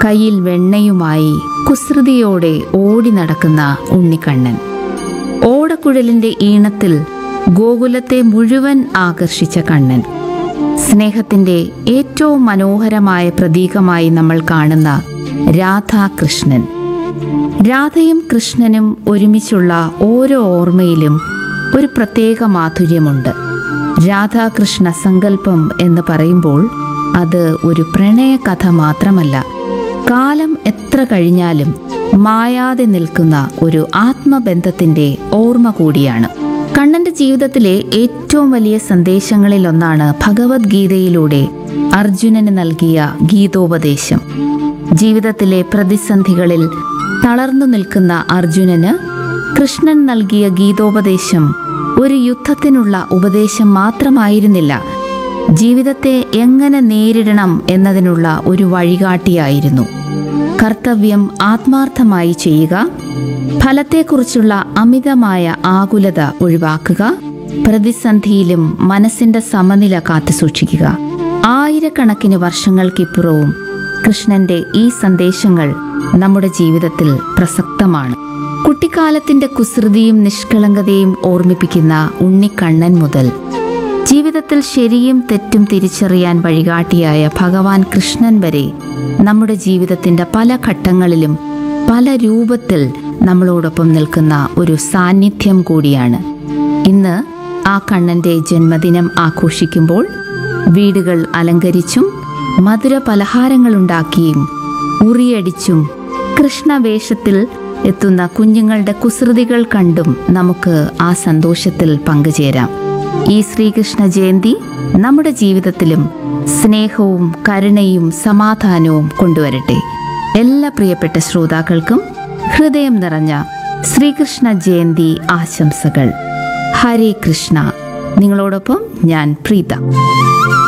കയ്യിൽ വെണ്ണയുമായി കുസൃതിയോടെ ഓടി നടക്കുന്ന ഉണ്ണിക്കണ്ണൻ ഓടക്കുഴലിന്റെ ഈണത്തിൽ ഗോകുലത്തെ മുഴുവൻ ആകർഷിച്ച കണ്ണൻ സ്നേഹത്തിന്റെ ഏറ്റവും മനോഹരമായ പ്രതീകമായി നമ്മൾ കാണുന്ന രാധാകൃഷ്ണൻ രാധയും കൃഷ്ണനും ഒരുമിച്ചുള്ള ഓരോ ഓർമ്മയിലും ഒരു പ്രത്യേക മാധുര്യമുണ്ട് രാധാകൃഷ്ണ സങ്കല്പം എന്ന് പറയുമ്പോൾ അത് ഒരു പ്രണയകഥ മാത്രമല്ല കാലം എത്ര കഴിഞ്ഞാലും മായാതെ നിൽക്കുന്ന ഒരു ആത്മബന്ധത്തിന്റെ ഓർമ്മ കൂടിയാണ് കണ്ണന്റെ ജീവിതത്തിലെ ഏറ്റവും വലിയ സന്ദേശങ്ങളിലൊന്നാണ് ഭഗവത്ഗീതയിലൂടെ അർജുനന് നൽകിയ ഗീതോപദേശം ജീവിതത്തിലെ പ്രതിസന്ധികളിൽ തളർന്നു നിൽക്കുന്ന അർജുനന് കൃഷ്ണൻ നൽകിയ ഗീതോപദേശം ഒരു യുദ്ധത്തിനുള്ള ഉപദേശം മാത്രമായിരുന്നില്ല ജീവിതത്തെ എങ്ങനെ നേരിടണം എന്നതിനുള്ള ഒരു വഴികാട്ടിയായിരുന്നു കർത്തവ്യം ആത്മാർത്ഥമായി ചെയ്യുക ഫലത്തെക്കുറിച്ചുള്ള അമിതമായ ആകുലത ഒഴിവാക്കുക പ്രതിസന്ധിയിലും മനസ്സിന്റെ സമനില കാത്തുസൂക്ഷിക്കുക ആയിരക്കണക്കിന് വർഷങ്ങൾക്കിപ്പുറവും കൃഷ്ണന്റെ ഈ സന്ദേശങ്ങൾ നമ്മുടെ ജീവിതത്തിൽ പ്രസക്തമാണ് കുട്ടിക്കാലത്തിന്റെ കുസൃതിയും നിഷ്കളങ്കതയും ഓർമ്മിപ്പിക്കുന്ന ഉണ്ണിക്കണ്ണൻ മുതൽ ജീവിതത്തിൽ ശരിയും തെറ്റും തിരിച്ചറിയാൻ വഴികാട്ടിയായ ഭഗവാൻ കൃഷ്ണൻ വരെ നമ്മുടെ ജീവിതത്തിന്റെ പല ഘട്ടങ്ങളിലും പല രൂപത്തിൽ നമ്മളോടൊപ്പം നിൽക്കുന്ന ഒരു സാന്നിധ്യം കൂടിയാണ് ഇന്ന് ആ കണ്ണന്റെ ജന്മദിനം ആഘോഷിക്കുമ്പോൾ വീടുകൾ അലങ്കരിച്ചും മധുര പലഹാരങ്ങളുണ്ടാക്കിയും ഉറിയടിച്ചും കൃഷ്ണവേഷത്തിൽ എത്തുന്ന കുഞ്ഞുങ്ങളുടെ കുസൃതികൾ കണ്ടും നമുക്ക് ആ സന്തോഷത്തിൽ പങ്കുചേരാം ഈ ശ്രീകൃഷ്ണ ജയന്തി നമ്മുടെ ജീവിതത്തിലും സ്നേഹവും കരുണയും സമാധാനവും കൊണ്ടുവരട്ടെ എല്ലാ പ്രിയപ്പെട്ട ശ്രോതാക്കൾക്കും ഹൃദയം നിറഞ്ഞ ശ്രീകൃഷ്ണ ജയന്തി ആശംസകൾ ഹരേ കൃഷ്ണ നിങ്ങളോടൊപ്പം ഞാൻ പ്രീത